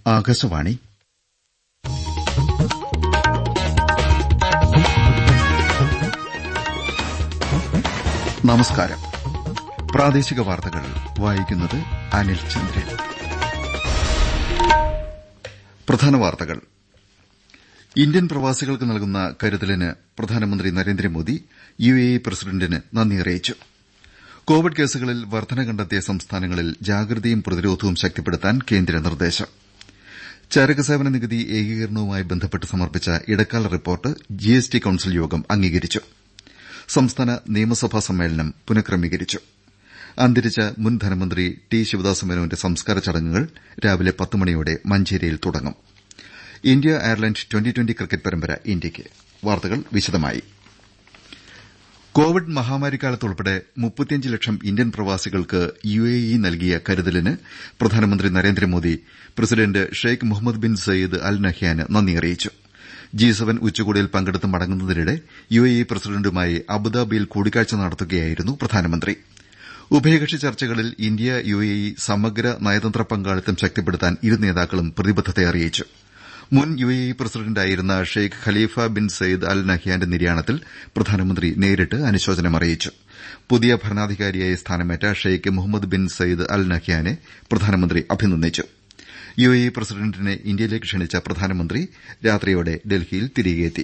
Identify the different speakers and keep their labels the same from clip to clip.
Speaker 1: ആകാശവാണി നമസ്കാരം പ്രാദേശിക വാർത്തകൾ വായിക്കുന്നത് അനിൽ ചന്ദ്രൻ പ്രധാന വാർത്തകൾ ഇന്ത്യൻ പ്രവാസികൾക്ക് നൽകുന്ന കരുതലിന് പ്രധാനമന്ത്രി നരേന്ദ്രമോദി യു എ ഇ പ്രസിഡന്റിന് നന്ദി അറിയിച്ചു കോവിഡ് കേസുകളിൽ വർധന കണ്ടെത്തിയ സംസ്ഥാനങ്ങളിൽ ജാഗ്രതയും പ്രതിരോധവും ശക്തിപ്പെടുത്താൻ കേന്ദ്ര നിർദ്ദേശം ചരക്ക് സേവന നികുതി ഏകീകരണവുമായി ബന്ധപ്പെട്ട് സമർപ്പിച്ച ഇടക്കാല റിപ്പോർട്ട് ജിഎസ്ടി കൌൺസിൽ യോഗം അംഗീകരിച്ചു സംസ്ഥാന നിയമസഭാ സമ്മേളനം പുനഃക്രമീകരിച്ചു അന്തരിച്ച മുൻ ധനമന്ത്രി ടി ശിവദാസ മേനോന്റെ സംസ്കാര ചടങ്ങുകൾ രാവിലെ പത്ത് മണിയോടെ മഞ്ചേരിയിൽ തുടങ്ങും India Ireland twenty twenty cricket പരമ്പര ഇന്ത്യയ്ക്ക് വാർത്തകൾ വിശദമായി കോവിഡ് മഹാമാരിക്കാലത്ത് ഉൾപ്പെടെ മുപ്പത്തിയഞ്ച് ലക്ഷം ഇന്ത്യൻ പ്രവാസികൾക്ക് യു എ ഇ നൽകിയ കരുതലിന് പ്രധാനമന്ത്രി Narendra Modi president Sheikh Mohammed bin Zayed Al നഹ്യാന് നന്ദി അറിയിച്ചു ജി സെവൻ ഉച്ചകോടിയിൽ പങ്കെടുത്ത് മടങ്ങുന്നതിനിടെ യു എ ഇ പ്രസിഡന്റുമായി അബുദാബിയിൽ കൂടിക്കാഴ്ച നടത്തുകയായിരുന്നു പ്രധാനമന്ത്രി ഉഭയകക്ഷി ചർച്ചകളിൽ ഇന്ത്യ യു എ ഇ സമഗ്ര നയതന്ത്ര പങ്കാളിത്തം ശക്തിപ്പെടുത്താൻ ഇരു നേതാക്കളും പ്രതിബദ്ധത അറിയിച്ചു മുൻ യു എ ഇ പ്രസിഡന്റായിരുന്ന Sheikh Khalifa bin Zayed Al നഹ്യാന്റെ നിര്യാണത്തിൽ പ്രധാനമന്ത്രി നേരിട്ട് അനുശോചനം അറിയിച്ചു പുതിയ ഭരണാധികാരിയായി സ്ഥാനമേറ്റ Sheikh Mohammed bin Zayed Al നഹ്യാനെ പ്രധാനമന്ത്രി അഭിനന്ദിച്ചു യു എ ഇ പ്രസിഡന്റിനെ ഇന്ത്യയിലേക്ക് ക്ഷണിച്ച പ്രധാനമന്ത്രി രാത്രിയോടെ ഡൽഹിയിൽ തിരികെയെത്തി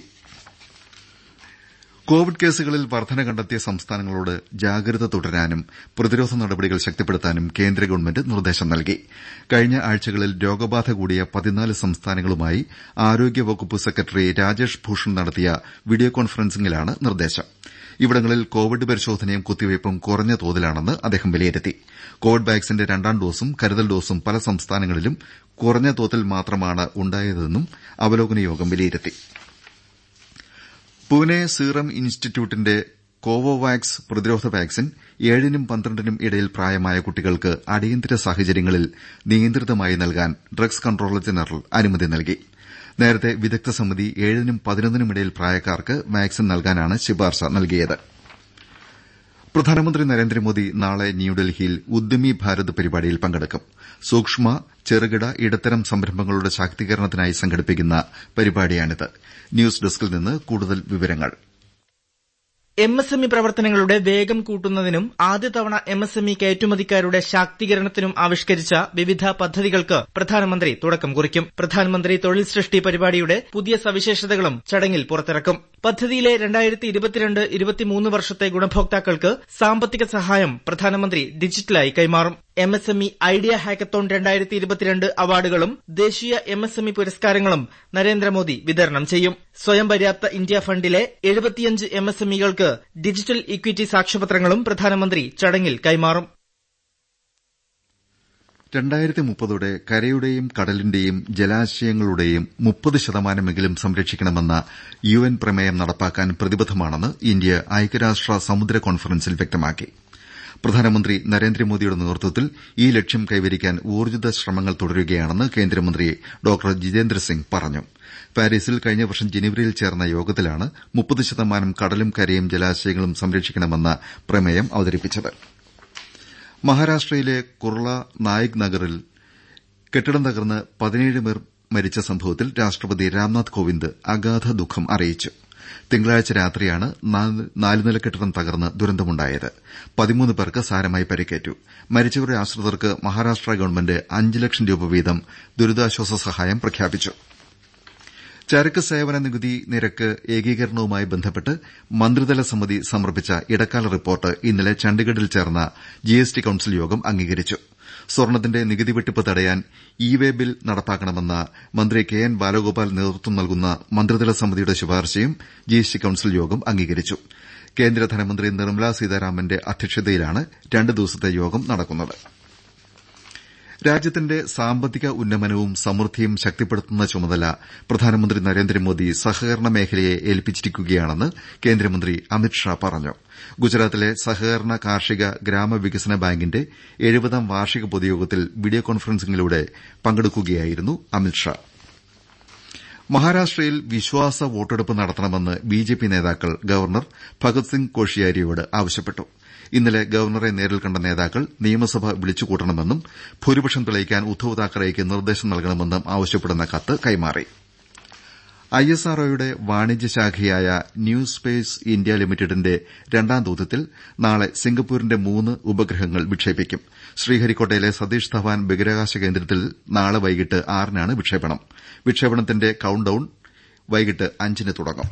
Speaker 1: കോവിഡ് കേസുകളിൽ വർധന കണ്ടെത്തിയ സംസ്ഥാനങ്ങളോട് ജാഗ്രത തുടരാനും പ്രതിരോധ നടപടികൾ ശക്തിപ്പെടുത്താനും കേന്ദ്ര ഗവൺമെന്റ് നിർദ്ദേശം നൽകി കഴിഞ്ഞ ആഴ്ചകളിൽ രോഗബാധ കൂടിയ പതിനാല് സംസ്ഥാനങ്ങളുമായി ആരോഗ്യവകുപ്പ് സെക്രട്ടറി രാജേഷ് ഭൂഷൺ നടത്തിയ വീഡിയോ കോൺഫറൻസിംഗിലാണ് നിർദ്ദേശം ഇവിടങ്ങളിൽ കോവിഡ് പരിശോധനയും കുത്തിവയ്പും കുറഞ്ഞ തോതിലാണെന്ന് അദ്ദേഹം വിലയിരുത്തി കോവിഡ് വാക്സിന്റെ രണ്ടാം ഡോസും കരുതൽ ഡോസും പല സംസ്ഥാനങ്ങളിലും കുറഞ്ഞ തോതിൽ മാത്രമാണ് ഉണ്ടായതെന്നും അവലോകന യോഗം വിലയിരുത്തി പൂനെ സീറം ഇൻസ്റ്റിറ്റ്യൂട്ടിന്റെ കോവോവാക്സ് പ്രതിരോധ വാക്സിൻ ഏഴിനും പന്ത്രണ്ടിനും ഇടയിൽ പ്രായമായ കുട്ടികൾക്ക് അടിയന്തര സാഹചര്യങ്ങളിൽ നിയന്ത്രിതമായി നൽകാൻ ഡ്രഗ്സ് കൺട്രോളർ ജനറൽ അനുമതി നൽകി നേരത്തെ വിദഗ്ധ സമിതി ഏഴിനും പതിനൊന്നിനും ഇടയിൽ പ്രായക്കാർക്ക് വാക്സിൻ നൽകാനാണ് ശുപാർശ നൽകിയത് പ്രധാനമന്ത്രി നരേന്ദ്രമോദി നാളെ ന്യൂഡൽഹിയിൽ ഉദ്യമി ഭാരത് പരിപാടിയിൽ പങ്കെടുക്കും സൂക്ഷ്മ ചെറുകിട ഇടത്തരം സംരംഭങ്ങളുടെ ശാക്തീകരണത്തിനായി സംഘടിപ്പിക്കുന്ന പരിപാടിയാണിത് ന്യൂസ് ഡെസ്കിൽ നിന്ന് കൂടുതൽ വിവരങ്ങൾ
Speaker 2: എം എസ് എം ഇ പ്രവർത്തനങ്ങളുടെ വേഗം കൂട്ടുന്നതിനും ആദ്യ തവണ എം എസ് എം ഇ കയറ്റുമതിക്കാരുടെ ശാക്തീകരണത്തിനും ആവിഷ്കരിച്ച വിവിധ പദ്ധതികൾക്ക് പ്രധാനമന്ത്രി തുടക്കം കുറിക്കും പ്രധാനമന്ത്രി തൊഴിൽ സൃഷ്ടി പരിപാടിയുടെ പുതിയ സവിശേഷതകളും ചടങ്ങിൽ പുറത്തിറക്കും പദ്ധതിയിലെ രണ്ടായിരത്തി ഇരുപത്തിരണ്ട് ഇരുപത്തിമൂന്ന് വർഷത്തെ ഗുണഭോക്താക്കൾക്ക് സാമ്പത്തിക സഹായം പ്രധാനമന്ത്രി ഡിജിറ്റലായി കൈമാറും M S M E idea hackathon രണ്ടായിരത്തി ഇരുപത്തിരണ്ട് അവാർഡുകളും ദേശീയ എം എസ് എം ഇ പുരസ്കാരങ്ങളും നരേന്ദ്രമോദി വിതരണം ചെയ്യും സ്വയം പര്യാപ്ത ഇന്ത്യ ഫണ്ടിലെ എഴുപത്തിയഞ്ച് എം എസ് എം ഇകൾക്ക് ഡിജിറ്റൽ ഇക്വിറ്റി സാക്ഷ്യപത്രങ്ങളും പ്രധാനമന്ത്രി ചടങ്ങിൽ കൈമാറും
Speaker 1: രണ്ടായിരത്തി മുപ്പതോടെ കരയുടെയും കടലിന്റെയും ജലാശയങ്ങളുടെയും മുപ്പത് ശതമാനമെങ്കിലും സംരക്ഷിക്കണമെന്ന യു എൻ പ്രമേയം നടപ്പാക്കാൻ പ്രതിബദ്ധമാണെന്ന് ഇന്ത്യ ഐക്യരാഷ്ട്ര സമുദ്ര കോൺഫറൻസിൽ വ്യക്തമാക്കി പ്രധാനമന്ത്രി നരേന്ദ്രമോദിയുടെ നേതൃത്വത്തിൽ ഈ ലക്ഷ്യം കൈവരിക്കാൻ ഊർജ്ജിത ശ്രമങ്ങൾ തുടരുകയാണെന്ന് കേന്ദ്രമന്ത്രി ഡോക്ടർ ജിതേന്ദ്ര സിംഗ് പറഞ്ഞു പാരീസിൽ കഴിഞ്ഞ വർഷം ജനുവരിയിൽ ചേർന്ന യോഗത്തിലാണ് മുപ്പത് ശതമാനം കടലും കരയും ജലാശയങ്ങളും സംരക്ഷിക്കണമെന്ന പ്രമേയം അവതരിപ്പിച്ചത് മഹാരാഷ്ട്രയിലെ കുർള നായിക് നഗറിൽ കെട്ടിടം തകർന്ന് പതിനേഴ് പേർ മരിച്ച സംഭവത്തിൽ രാഷ്ട്രപതി രാംനാഥ് കോവിന്ദ് അഗാധ ദുഃഖം അറിയിച്ചു തിങ്കളാഴ്ച രാത്രിയാണ് നാലുനില കെട്ടിടം തകർന്ന് ദുരന്തമുണ്ടായത് പതിമൂന്ന് പേർക്ക് സാരമായി പരിക്കേറ്റു മരിച്ചവരുടെ ആശ്രിതർക്ക് മഹാരാഷ്ട്ര ഗവൺമെന്റ് അഞ്ച് ലക്ഷം രൂപ വീതം ദുരിതാശ്വാസ സഹായം പ്രഖ്യാപിച്ചു ചരക്ക് സേവന നികുതി നിരക്ക് ഏകീകരണവുമായി ബന്ധപ്പെട്ട് മന്ത്രിതല സമിതി സമർപ്പിച്ച ഇടക്കാല റിപ്പോർട്ട് ഇന്നലെ ചണ്ഡിഗഡിൽ ചേർന്ന ജിഎസ്ടി കൌൺസിൽ യോഗം അംഗീകരിച്ചു സ്വർണത്തിന്റെ നികുതി വെട്ടിപ്പ് തടയാൻ ഇ വേ ബിൽ നടപ്പാക്കണമെന്ന മന്ത്രി കെ എൻ ബാലഗോപാൽ നേതൃത്വം നൽകുന്ന മന്ത്രിതല സമിതിയുടെ ശുപാർശയും ജിഎസ്ടി കൌൺസിൽ യോഗം അംഗീകരിച്ചു കേന്ദ്ര ധനമന്ത്രി നിർമ്മലാ സീതാരാമന്റെ അധ്യക്ഷതയിലാണ് രണ്ട് ദിവസത്തെ യോഗം നടക്കുന്നത് രാജ്യത്തിന്റെ സാമ്പത്തിക ഉന്നമനവും സമൃദ്ധിയും ശക്തിപ്പെടുത്തുന്ന ചുമതല പ്രധാനമന്ത്രി നരേന്ദ്രമോദി സഹകരണ മേഖലയെ ഏൽപ്പിച്ചിരിക്കുകയാണെന്ന് കേന്ദ്രമന്ത്രി അമിത്ഷാ പറഞ്ഞു ഗുജറാത്തിലെ സഹകരണ കാർഷിക ഗ്രാമവികസന ബാങ്കിന്റെ എഴുപതാം വാർഷിക പൊതുയോഗത്തിൽ വീഡിയോ കോൺഫറൻസിംഗിലൂടെ പങ്കെടുക്കുകയായിരുന്നു അമിത്ഷാ മഹാരാഷ്ട്രയിൽ വിശ്വാസ വോട്ടെടുപ്പ് നടത്തണമെന്ന് ബിജെപി നേതാക്കൾ ഗവർണർ ഭഗത് സിംഗ് കോഷിയാരിയോട് ആവശ്യപ്പെട്ടു ഇന്നലെ ഗവർണറെ നേരിൽ കണ്ട നേതാക്കൾ നിയമസഭ വിളിച്ചുകൂട്ടണമെന്നും ഭൂരിപക്ഷം തെളിയിക്കാൻ ഉദ്ധവ് താക്കറെയ്ക്ക് നിർദ്ദേശം നൽകണമെന്നും ആവശ്യപ്പെടുന്ന കത്ത് കൈമാറി ഐഎസ്ആർഒയുടെ വാണിജ്യ ശാഖയായ ന്യൂ സ്പേസ് ഇന്ത്യ ലിമിറ്റഡിന്റെ രണ്ടാം ദൌത്യത്തിൽ നാളെ സിംഗപ്പൂരിന്റെ മൂന്ന് ഉപഗ്രഹങ്ങൾ വിക്ഷേപിക്കും ശ്രീഹരിക്കോട്ടയിലെ സതീഷ് ധവാൻ ബഹിരാകാശ കേന്ദ്രത്തിൽ നാളെ വൈകിട്ട് ആറിനാണ് വിക്ഷേപണം വിക്ഷേപണത്തിന്റെ കൌണ്ട് ഡൌൺ വൈകിട്ട് അഞ്ചിന് തുടങ്ങും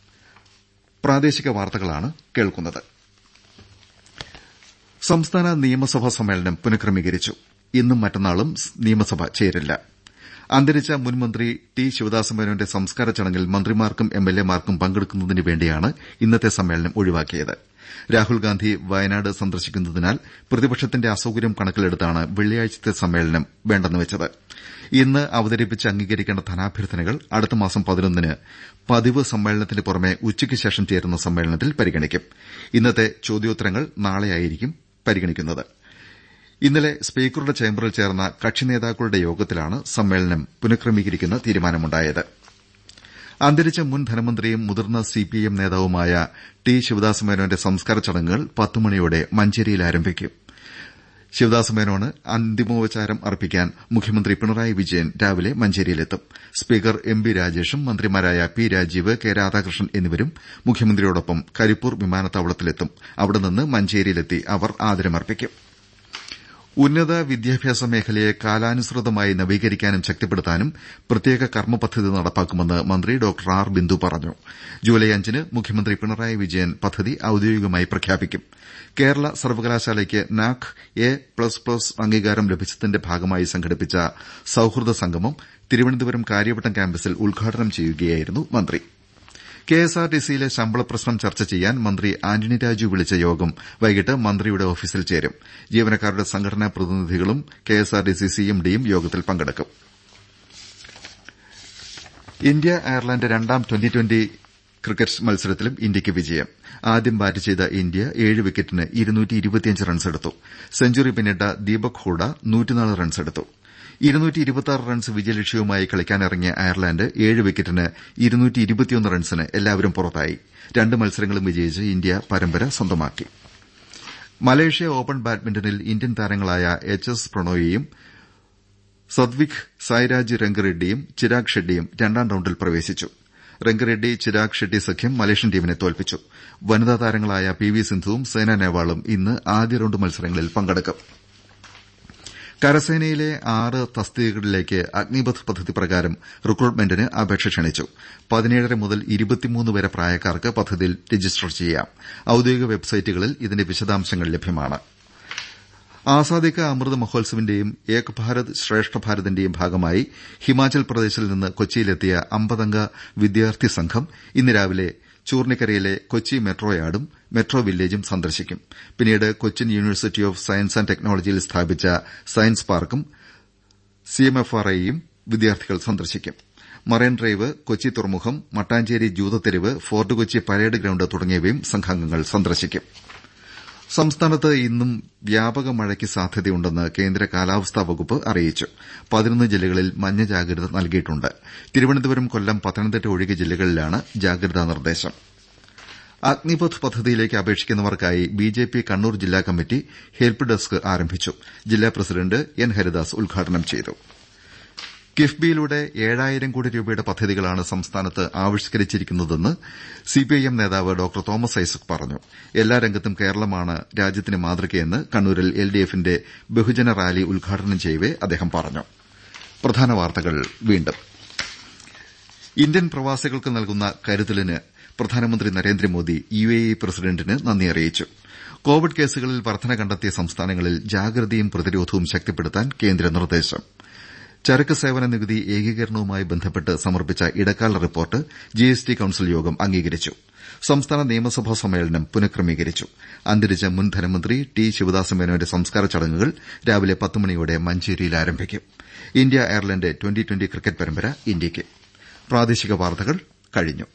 Speaker 1: സംസ്ഥാന നിയമസഭാ സമ്മേളനം പുനഃക്രമീകരിച്ചു ഇന്നും മറ്റന്നാളും നിയമസഭ ചേരില്ല അന്തരിച്ച മുൻ മന്ത്രി ടി ശിവദാസമേനോന്റെ സംസ്കാര ചടങ്ങിൽ മന്ത്രിമാർക്കും എംഎൽഎമാർക്കും പങ്കെടുക്കുന്നതിന് വേണ്ടിയാണ് ഇന്നത്തെ സമ്മേളനം ഒഴിവാക്കിയത് രാഹുൽഗാന്ധി വയനാട് സന്ദർശിക്കുന്നതിനാൽ പ്രതിപക്ഷത്തിന്റെ അസൌകര്യം കണക്കിലെടുത്താണ് വെള്ളിയാഴ്ചത്തെ സമ്മേളനം വേണ്ടെന്ന് വെച്ചത് ഇന്ന് അവതരിപ്പിച്ച് അംഗീകരിക്കേണ്ട ധനാഭ്യർത്ഥനകൾ അടുത്ത മാസം പതിനൊന്നിന് പതിവ് സമ്മേളനത്തിന് പുറമെ ഉച്ചയ്ക്ക് ശേഷം ചേരുന്ന സമ്മേളനത്തിൽ പരിഗണിക്കും ഇന്നത്തെ ചോദ്യോത്തരങ്ങൾ നാളെയായിരിക്കും പരിഗണിക്കുന്നത് ഇന്നലെ സ്പീക്കറുടെ ചേംബറിൽ ചേർന്ന കക്ഷി നേതാക്കളുടെ യോഗത്തിലാണ് സമ്മേളനം പുനഃക്രമീകരിക്കുന്ന തീരുമാനമുണ്ടായത് അന്തരിച്ച മുൻ ധനമന്ത്രിയും മുതിർന്ന സിപിഐഎം നേതാവുമായ ടി ശിവദാസമേനോന്റെ സംസ്കാര ചടങ്ങുകൾ പത്തുമണിയോടെ മഞ്ചേരിയിൽ ആരംഭിക്കും ശിവദാസമേനോന് അന്തിമോപചാരം അർപ്പിക്കാൻ മുഖ്യമന്ത്രി പിണറായി വിജയൻ രാവിലെ മഞ്ചേരിയിലെത്തും സ്പീക്കർ എം ബി രാജേഷും മന്ത്രിമാരായ പി രാജീവ് കെ രാധാകൃഷ്ണൻ എന്നിവരും മുഖ്യമന്ത്രിയോടൊപ്പം കരിപ്പൂർ വിമാനത്താവളത്തിലെത്തും അവിടെ നിന്ന് മഞ്ചേരിയിലെത്തി അവർ ആദരമർപ്പിക്കും ഉന്നത വിദ്യാഭ്യാസ മേഖലയെ കാലാനുസൃതമായി നവീകരിക്കാനും ശക്തിപ്പെടുത്താനും പ്രത്യേക കർമ്മ പദ്ധതി നടപ്പാക്കുമെന്ന് മന്ത്രി ഡോക്ടർ ആർ ബിന്ദു പറഞ്ഞു ജൂലൈ അഞ്ചിന് മുഖ്യമന്ത്രി പിണറായി വിജയൻ പദ്ധതി ഔദ്യോഗികമായി പ്രഖ്യാപിക്കും കേരള സർവകലാശാലയ്ക്ക് നാക് എ പ്ലസ് പ്ലസ് അംഗീകാരം ലഭിച്ചതിന്റെ ഭാഗമായി സംഘടിപ്പിച്ച സൌഹൃദ സംഗമം തിരുവനന്തപുരം കാര്യവട്ടം ക്യാമ്പസിൽ ഉദ്ഘാടനം ചെയ്യുകയായിരുന്നു മന്ത്രി കെഎസ്ആർടിസിയിലെ ശമ്പള പ്രശ്നം ചർച്ച ചെയ്യാൻ മന്ത്രി ആന്റണി രാജു വിളിച്ച യോഗം വൈകിട്ട് മന്ത്രിയുടെ ഓഫീസിൽ ചേരും ജീവനക്കാരുടെ സംഘടനാ പ്രതിനിധികളും കെഎസ്ആർടിസി സിഎംഡിയും യോഗത്തിൽ പങ്കെടുക്കും ഇന്ത്യ അയർലന്റ് രണ്ടാം ട്വന്റി ട്വന്റി ക്രിക്കറ്റ് മത്സരത്തിലും ഇന്ത്യയ്ക്ക് വിജയം ആദ്യം ബാറ്റ് ചെയ്ത ഇന്ത്യ ഏഴ് വിക്കറ്റിന് റൺസെടുത്തു സെഞ്ചുറി പിന്നിട്ട ദീപക് ഹൂഡ റൺസെടുത്തു റൺസ് വിജയലക്ഷ്യവുമായി കളിക്കാനിറങ്ങിയ അയർലന്റ് ഏഴ് വിക്കറ്റിന് റൺസിന് എല്ലാവരും പുറത്തായി രണ്ട് മത്സരങ്ങളും വിജയിച്ച് ഇന്ത്യ പരമ്പര സ്വന്തമാക്കി മലേഷ്യ ഓപ്പൺ ബാഡ്മിന്റണിൽ ഇന്ത്യൻ താരങ്ങളായ എച്ച് എസ് പ്രണോയിയും സത്വിക് സായ്രാജ് രംഗറെഡ്ഡിയും ചിരാഗ് ഷെഡ്ഡിയും രണ്ടാം റൌണ്ടിൽ പ്രവേശിച്ചു രംഗറെഡ്ഡി ചിരാഗ് ഷെഡ്ഡി സഖ്യം മലേഷ്യൻ ടീമിനെ തോൽപ്പിച്ചു വനിതാ താരങ്ങളായ പി വി സിന്ധുവും സൈന നെഹ്വാളും ഇന്ന് ആദ്യ റൌണ്ട് മത്സരങ്ങളിൽ പങ്കെടുക്കും കരസേനയിലെ ആറ് തസ്തികകളിലേക്ക് അഗ്നിപഥ് പദ്ധതി പ്രകാരം റിക്രൂട്ട്മെന്റിന് അപേക്ഷ ക്ഷണിച്ചു പതിനേഴര മുതൽ ഇരുപത്തിമൂന്ന് വരെ പ്രായക്കാർക്ക് പദ്ധതിയിൽ രജിസ്റ്റർ ചെയ്യാം ഔദ്യോഗിക വെബ്സൈറ്റുകളിൽ ഇതിന്റെ വിശദാംശങ്ങൾ ലഭ്യമാണ് ആസാദി കാ അമൃത് മഹോത്സവിന്റെയും ഏക് ഭാരത് ശ്രേഷ്ഠ ഭാരതിന്റെയും ഭാഗമായി ഹിമാചൽ പ്രദേശിൽ നിന്ന് കൊച്ചിയിലെത്തിയ അമ്പതംഗ വിദ്യാർത്ഥി സംഘം ഇന്ന് രാവിലെ ചൂർണിക്കരയിലെ കൊച്ചി മെട്രോ യാർഡും മെട്രോ വില്ലേജും സന്ദർശിക്കും പിന്നീട് Cochin university of science and ടെക്നോളജിയിൽ സ്ഥാപിച്ച സയൻസ് പാർക്കും സിഎംഎഫ്ആർഐയും വിദ്യാർത്ഥികൾ സന്ദർശിക്കും മറൈൻ ഡ്രൈവ് കൊച്ചി തുറമുഖം മട്ടാഞ്ചേരി ജൂതത്തെരുവ് ഫോർട്ട് കൊച്ചി പരേഡ് ഗ്രൌണ്ട് തുടങ്ങിയവയും സംഘാംഗങ്ങൾ സന്ദർശിക്കും സംസ്ഥാനത്ത് ഇന്നും വ്യാപക മഴയ്ക്ക് സാധ്യതയുണ്ടെന്ന് കേന്ദ്ര കാലാവസ്ഥാ വകുപ്പ് അറിയിച്ചു പതിനൊന്ന് ജില്ലകളിൽ മഞ്ഞ ജാഗ്രത നൽകിയിട്ടുണ്ട് തിരുവനന്തപുരം കൊല്ലം പത്തനംതിട്ട ഒഴികെ ജില്ലകളിലാണ് ജാഗ്രതാ നിർദ്ദേശം അഗ്നിപഥ് പദ്ധതിയിലേക്ക് അപേക്ഷിക്കുന്നവർക്കായി ബിജെപി കണ്ണൂർ ജില്ലാ കമ്മിറ്റി ഹെൽപ്പ് ഡെസ്ക് ആരംഭിച്ചു ജില്ലാ പ്രസിഡന്റ് എൻ ഹരിദാസ് ഉദ്ഘാടനം ചെയ്തു കിഫ്ബിയിലൂടെ ഏഴായിരം കോടി രൂപയുടെ പദ്ധതികളാണ് സംസ്ഥാനത്ത് ആവിഷ്കരിച്ചിരിക്കുന്നതെന്ന് സിപിഐഎം നേതാവ് ഡോക്ടർ തോമസ് ഐസക് പറഞ്ഞു എല്ലാ രംഗത്തും കേരളമാണ് രാജ്യത്തിന് മാതൃകയെന്ന് കണ്ണൂരിൽ എൽഡിഎഫിന്റെ ബഹുജന റാലി ഉദ്ഘാടനം ചെയ്യവെ അദ്ദേഹം പറഞ്ഞു ഇന്ത്യൻ പ്രവാസികൾക്ക് നൽകുന്ന കരുതലിന് പ്രധാനമന്ത്രി നരേന്ദ്രമോദി യുഎഇ പ്രസിഡന്റിന് നന്ദി അറിയിച്ചു കോവിഡ് കേസുകളിൽ വർധന കണ്ടെത്തിയ സംസ്ഥാനങ്ങളിൽ ജാഗ്രതയും പ്രതിരോധവും ശക്തിപ്പെടുത്താൻ കേന്ദ്ര നിർദ്ദേശം ചരക്ക് സേവന നികുതി ഏകീകരണവുമായി ബന്ധപ്പെട്ട് സമർപ്പിച്ച ഇടക്കാല റിപ്പോർട്ട് ജിഎസ്ടി കൌൺസിൽ യോഗം അംഗീകരിച്ചു സംസ്ഥാന നിയമസഭാ സമ്മേളനം പുനഃക്രമീകരിച്ചു അന്തരിച്ച മുൻ ധനമന്ത്രി ടി ശിവദാസമേനോന്റെ സംസ്കാര ചടങ്ങുകൾ രാവിലെ പത്ത് മണിയോടെ മഞ്ചേരിയിൽ ആരംഭിക്കും India Ireland twenty twenty cricket പരമ്പര ഇന്ത്യയ്ക്ക്